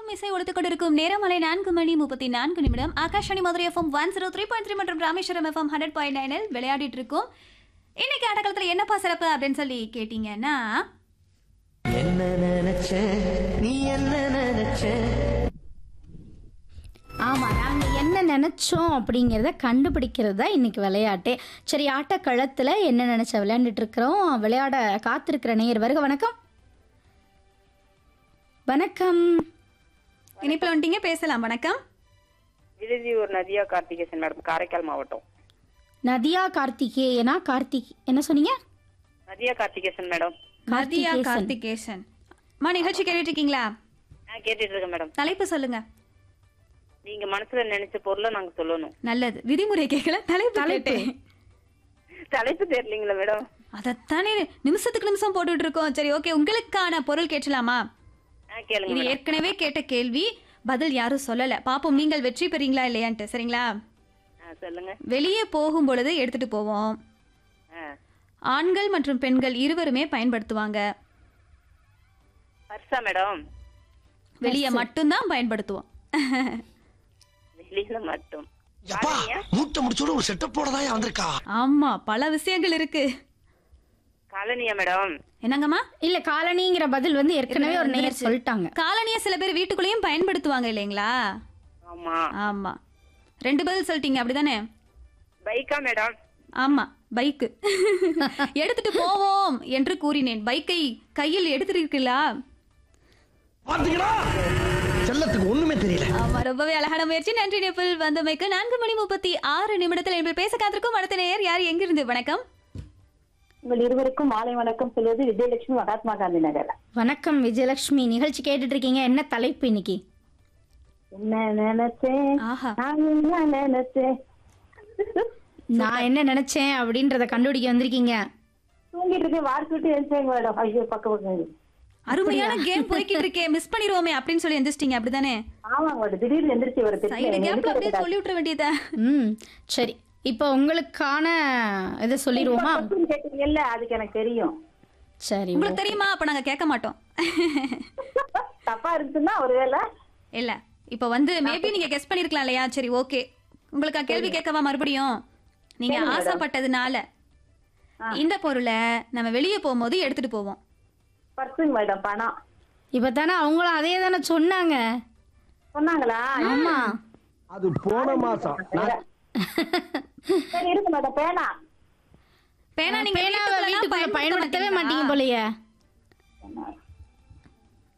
இன்னும் இசை ஒழித்துக் கொண்டிருக்கும் நேரமலை நான்கு மணி முப்பத்தி நான்கு நிமிடம் Akashvani Madurai FM one zero three point three மற்றும் ராமேஸ்வரம் எஃப்எம் ஹண்ட்ரட் பாயிண்ட் நைனில் விளையாடிட்டு இருக்கோம் இன்னைக்கு ஆட்டக்காலத்தில் என்னப்பா சிறப்பு அப்படின்னு சொல்லி கேட்டீங்கன்னா என்ன நினைச்ச நீ என்ன நினைச்ச ஆமாம் நாங்கள் என்ன நினச்சோம் அப்படிங்கிறத கண்டுபிடிக்கிறது தான் இன்றைக்கி விளையாட்டே சரி ஆட்டக்களத்தில் என்ன நினச்ச விளையாண்டுட்டு இருக்கிறோம் விளையாட காத்திருக்கிற நேயர் வருக வணக்கம் வணக்கம் இனிப்பில் வந்துட்டீங்க பேசலாம் வணக்கம் விருதியூர் நதியா கார்த்திகேசன் மேடம் காரைக்கால் மாவட்டம் நதியா கார்த்திகேயனா கார்த்திக் என்ன சொன்னீங்க நதியா கார்த்திகேசன் மேடம் மதியா கார்த்திகேசன். கார்த்திகேசன் அம்மா நிகழ்ச்சி கேட்டுட்டு இருக்கீங்களா நான் கேட்டுட்டு இருக்கேன் மேடம் தலைப்பு சொல்லுங்க நீங்க மனசுல நினைச்ச பொருளை நாங்க சொல்லணும் நல்லது விதிமுறை கேட்கல தலைப்பு தலைப்பு. கேட்டேன். தலைப்பு தெரியலீங்களா மேடம் அதைத்தானே நிமிஷத்துக்கு நிமிஷம் போட்டுட்டு இருக்கோம் சரி ஓகே உங்களுக்கான பொருள் கேட்கலாமா ஆ கேளுங்க இது மேடம் ஏற்கனவே கேட்ட கேள்வி பதில் யாரும் சொல்லல பாப்போம் நீங்கள் வெற்றி பெறீங்களா இல்லையான்ட்டு சரிங்களா ஆ சொல்லுங்க வெளியே போகும் பொழுது எடுத்துட்டு போவோம் ஆ ஆண்கள் மற்றும் பெண்கள் இருவருமே பயன்படுத்துவாங்க பர்ஸா மேடம் வெளியே மட்டும்தான் பயன்படுத்துவோம் வெளியில மட்டும் எப்பா காலனியா? மூட்டை முடிச்சோட ஒரு செட்டப்போட தான் வந்திருக்கா ஆமா பல விஷயங்கள் இருக்கு காலனியா மேடம் என்னங்கம்மா இல்லை காலனிங்கிற பதில் வந்து ஏற்கனவே ஒரு நேயர் வந்துருச்சு. சொல்லிட்டாங்க காலனிய சில பேர் வீட்டுக்குள்ளேயும் பயன்படுத்துவாங்க இல்லைங்களா ஆமா ஆமா ரெண்டு பதில் சொல்லிட்டீங்க அப்படிதானே பைக்கா மேடம் ஆமா பைக்கு எடுத்துட்டு போவோம் என்று கூறினேன் பைக்கை கையில் எடுத்திருக்கீங்களா பாத்தீங்களா செல்லத்துக்கு ஒண்ணுமே தெரியல ஆமா ரொம்பவே அழகான முயற்சி நன்றி நெப்பில் வந்தமைக்கு நான்கு மணி முப்பத்தி ஆறு நிமிடத்தில் என்பது பேச காத்திருக்கும் அடுத்த நேயர் யார் எங்கிருந்து வணக்கம் உங்கள் இருவருக்கும் மாலை வணக்கம் சொல்வது விஜயலட்சுமி மகாத்மா காந்தி நகர் வணக்கம் விஜயலட்சுமி நிகழ்ச்சி கேட்டுட்டு இருக்கீங்க என்ன தலைப்பு இன்னைக்கு என்ன நினைச்சேன் ஆஹா நான் என்ன நினைச்சேன் நான் என்ன நினைச்சேன் அப்படின்றத கண்டுபிடிக்க வந்திருக்கீங்க தூங்கிட்டு இருக்கேன் வார்த்தை விட்டு எழுந்தேங்க மேடம் ஐயோ பக்க பக்கம் அருமையான கேம் போய்கிட்டு இருக்கே மிஸ் பண்ணிடுவோமே அப்படின்னு சொல்லி எந்திரிச்சிட்டீங்க அப்படிதானே ஆமாங்க மேடம் திடீர்னு எந்திரிச்சு ஒரு சைடு கேப்ல அப்படியே சொல்லி விட்டுற வேண்டியதா ம் சரி இப்போ உங்களுக்கான இதை சொல்லிடுவோமா கேட்டீங்கல்ல அதுக்கு எனக்கு தெரியும் சரி உங்களுக்கு தெரியுமா அப்ப நாங்க கேட்க மாட்டோம் தப்பா இருந்துச்சுன்னா ஒருவேளை இல்ல இப்ப வந்து மேபி நீங்க கெஸ் பண்ணிருக்கலாம் இல்லையா சரி ஓகே உங்களுக்கு கேள்வி கேட்கவா மறுபடியும் நீங்க ஆசைப்பட்டதுனால இந்த பொருளை நம்ம வெளியே போகும்போது எடுத்துட்டு போவோம் பர்சுங்க மேடம் பணம் இப்போ தானே அவங்களும் அதே தானே சொன்னாங்க சொன்னாங்களா ஆமா அது போன மாசம் சரி இருக்கு மேடம் பேனா பேனா நீங்க பேனாவை வீட்டுக்குள்ளலாம் வீட்டுக்குள்ள பயன்படுத்தவே மாட்டீங்க போலயே